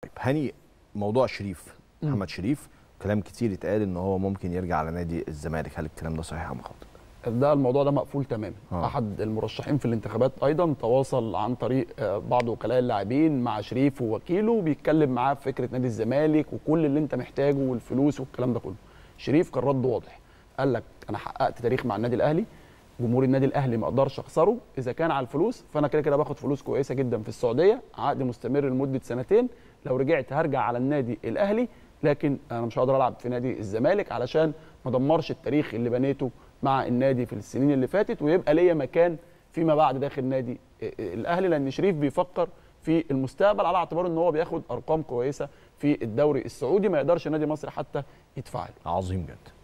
طيب هاني موضوع شريف محمد شريف كلام كتير اتقال ان هو ممكن يرجع على نادي الزمالك هل الكلام ده صحيح ام خاطئ ده الموضوع ده مقفول تماما آه. احد المرشحين في الانتخابات ايضا تواصل عن طريق آه، بعض وكلاء اللاعبين مع شريف ووكيله بيتكلم معاه في فكره نادي الزمالك وكل اللي انت محتاجه والفلوس والكلام ده كله شريف كان رد واضح قال لك انا حققت تاريخ مع النادي الاهلي جمهور النادي الاهلي ما اقدرش اخسره اذا كان على الفلوس فانا كده كده باخد فلوس كويسه جدا في السعوديه عقد مستمر لمده سنتين لو رجعت هرجع على النادي الاهلي لكن انا مش هقدر العب في نادي الزمالك علشان ما دمرش التاريخ اللي بنيته مع النادي في السنين اللي فاتت ويبقى ليا مكان فيما بعد داخل نادي الاهلي لان شريف بيفكر في المستقبل على اعتبار ان هو بياخد ارقام كويسه في الدوري السعودي ما يقدرش نادي مصر حتى يدفع له عظيم جدا